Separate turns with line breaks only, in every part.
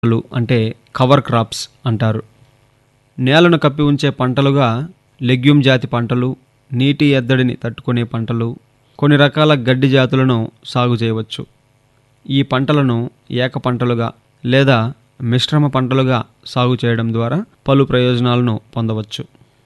పంటలు అంటే cover crops అంటారు నేలను కప్పి ఉంచే పంటలుగా లెగ్యూమ్ జాతి పంటలు నీటి ఎద్దడిని తట్టుకునే పంటలు కొన్ని రకాల గడ్డి జాతులను సాగు చేయవచ్చు ఈ పంటలను ఏక పంటలుగా లేదా మిశ్రమ పంటలుగా సాగు చేయడం ద్వారా పలు ప్రయోజనాలను పొందవచ్చు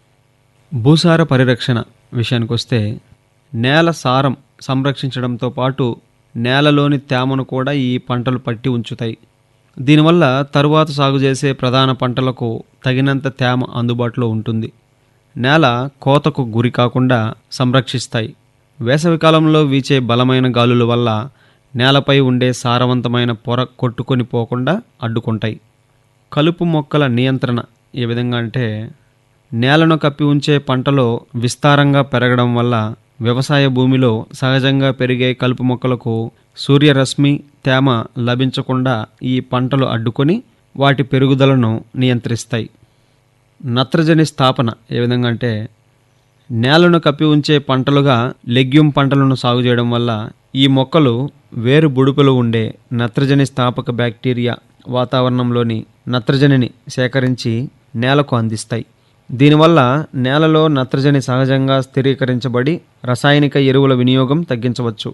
భూసార పరిరక్షణ విషయానికొస్తే నేల సారం సంరక్షించడంతో పాటు నేలలోని తేమను కూడా ఈ పంటలు పట్టి ఉంచుతాయి దీనివల్ల తరువాత సాగు చేసే ప్రధాన పంటలకు తగినంత తేమ అందుబాటులో ఉంటుంది నేల కోతకు గురి కాకుండా సంరక్షిస్తాయి వేసవికాలంలో వీచే బలమైన గాలుల వల్ల నేలపై ఉండే సారవంతమైన పొర కొట్టుకొని పోకుండా అడ్డుకుంటాయి కలుపు మొక్కల నియంత్రణ ఏ విధంగా అంటే నేలను కప్పి ఉంచే పంటలో విస్తారంగా పెరగడం వల్ల వ్యవసాయ భూమిలో సహజంగా పెరిగే కలుపు మొక్కలకు సూర్యరశ్మి తేమ లభించకుండా ఈ పంటలు అడ్డుకొని వాటి పెరుగుదలను నియంత్రిస్తాయి నత్రజని స్థాపన ఏ విధంగా అంటే నేలను కప్పి ఉంచే పంటలుగా లెగ్యూమ్ పంటలను సాగు చేయడం వల్ల ఈ మొక్కలు వేరు బుడుపులు ఉండే నత్రజని స్థాపక బ్యాక్టీరియా వాతావరణంలోని నత్రజనిని సేకరించి నేలకు అందిస్తాయి దీనివల్ల నేలలో నత్రజని సహజంగా స్థిరీకరించబడి రసాయనిక ఎరువుల వినియోగం తగ్గించవచ్చు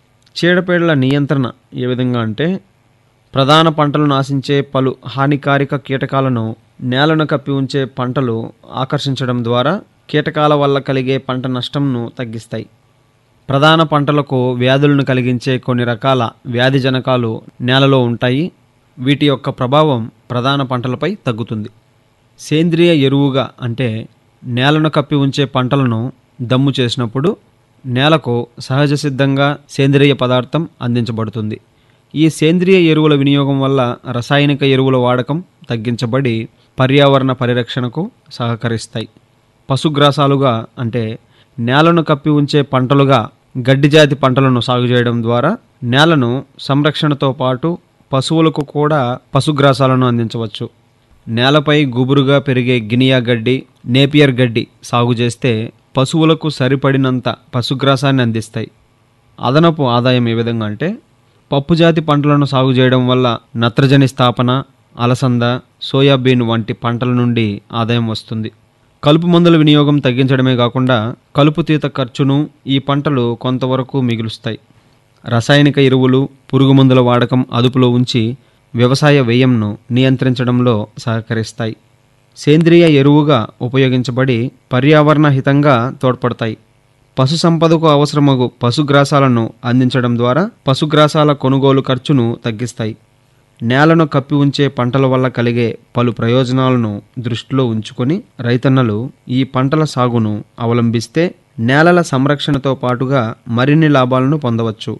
చీడపీడల నియంత్రణ ఏ విధంగా అంటే ప్రధాన పంటలను ఆశించే పలు హానికారక కీటకాలను నేలను కప్పి ఉంచే పంటలు ఆకర్షించడం ద్వారా కీటకాల వల్ల కలిగే పంట నష్టంను తగ్గిస్తాయి ప్రధాన పంటలకు వ్యాధులను కలిగించే కొన్ని రకాల వ్యాధి జనకాలు నేలలో ఉంటాయి వీటి యొక్క ప్రభావం ప్రధాన పంటలపై తగ్గుతుంది సేంద్రియ ఎరువుగా అంటే నేలను కప్పి ఉంచే పంటలను దమ్ము చేసినప్పుడు నేలకు సహజ సిద్ధంగా సేంద్రియ పదార్థం అందించబడుతుంది ఈ సేంద్రియ ఎరువుల వినియోగం వల్ల రసాయనిక ఎరువుల వాడకం తగ్గించబడి పర్యావరణ పరిరక్షణకు సహకరిస్తాయి పశుగ్రాసాలుగా అంటే నేలను కప్పి ఉంచే పంటలుగా గడ్డి జాతి పంటలను సాగు చేయడం ద్వారా నేలను సంరక్షణతో పాటు పశువులకు కూడా పశుగ్రాసాలను అందించవచ్చు నేలపై గుబురుగా పెరిగే గినియా గడ్డి నేపియర్ గడ్డి సాగు చేస్తే పశువులకు సరిపడినంత పశుగ్రాసాన్ని అందిస్తాయి అదనపు ఆదాయం ఏ విధంగా అంటే పప్పుజాతి పంటలను సాగు చేయడం వల్ల నత్రజని స్థాపన అలసంద సోయాబీన్ వంటి పంటల నుండి ఆదాయం వస్తుంది కలుపు మందుల వినియోగం తగ్గించడమే కాకుండా కలుపు తీత ఖర్చును ఈ పంటలు కొంతవరకు మిగులుస్తాయి రసాయనిక ఎరువులు పురుగు మందుల వాడకం అదుపులో ఉంచి వ్యవసాయ వ్యయంను నియంత్రించడంలో సహకరిస్తాయి సేంద్రియ ఎరువుగా ఉపయోగించబడి పర్యావరణ హితంగా తోడ్పడతాయి పశు సంపదకు అవసరమగు పశుగ్రాసాలను అందించడం ద్వారా పశుగ్రాసాల కొనుగోలు ఖర్చును తగ్గిస్తాయి నేలను కప్పి ఉంచే పంటల వల్ల కలిగే పలు ప్రయోజనాలను దృష్టిలో ఉంచుకొని రైతన్నలు ఈ పంటల సాగును అవలంబిస్తే నేలల సంరక్షణతో పాటుగా మరిన్ని లాభాలను పొందవచ్చు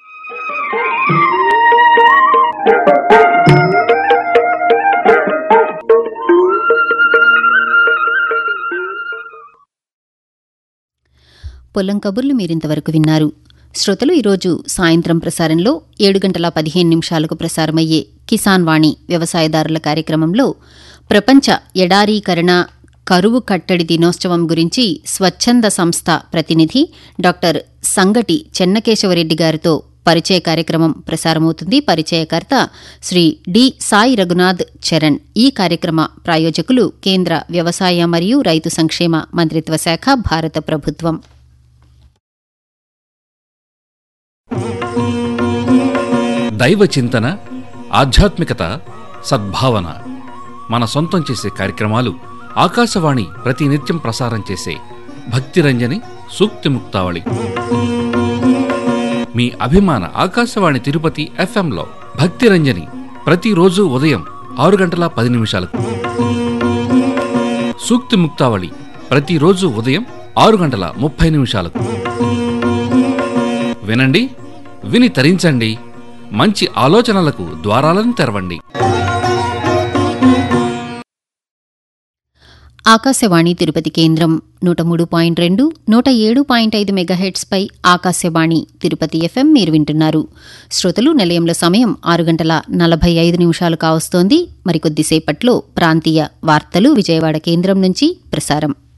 పొలం కబుర్లు మీరింతవరకు విన్నారు శ్రోతలు ఈరోజు సాయంత్రం ప్రసారంలో ఏడు గంటల పదిహేను నిమిషాలకు ప్రసారమయ్యే కిసాన్ వాణి వ్యవసాయదారుల కార్యక్రమంలో ప్రపంచ ఎడారీకరణ కరువు కట్టడి దినోత్సవం గురించి స్వచ్ఛంద సంస్థ ప్రతినిధి డాక్టర్ సంగటి చెన్నకేశవరెడ్డి గారితో పరిచయ కార్యక్రమం ప్రసారమవుతుంది పరిచయకర్త శ్రీ డి సాయి రఘునాథ్ చరణ్ ఈ కార్యక్రమ ప్రాయోజకులు కేంద్ర వ్యవసాయ మరియు రైతు సంక్షేమ మంత్రిత్వ శాఖ భారత ప్రభుత్వం
దైవ చింతన ఆధ్యాత్మికత సద్భావన మన సొంతం చేసే కార్యక్రమాలు ఆకాశవాణి ప్రతి నిత్యం ప్రసారం చేసే భక్తిరంజని సూక్తి ముక్తావళి మీ అభిమాన ఆకాశవాణి తిరుపతి ఎఫ్ఎంలో భక్తిరంజని ప్రతిరోజు ఉదయం ఆరు గంటల పది నిమిషాలకు సూక్తి ముక్తావళి ప్రతిరోజు ఉదయం ఆరు గంటల ముప్పై నిమిషాలకు వినండి విని తరించండి మంచి ఆలోచనలకు ద్వారాలను తెరవండి
ఆకాశవాణి తిరుపతి కేంద్రం నూట మూడు పాయింట్ రెండు నూట ఏడు పాయింట్ ఐదు మెగాహెట్స్పై ఆకాశవాణి తిరుపతి ఎఫ్ఎం మీరు వింటున్నారు శ్రోతలు నిలయంలో సమయం ఆరు గంటల నలభై ఐదు నిమిషాలు కావస్తోంది మరికొద్దిసేపట్లో ప్రాంతీయ వార్తలు విజయవాడ కేంద్రం నుంచి ప్రసారం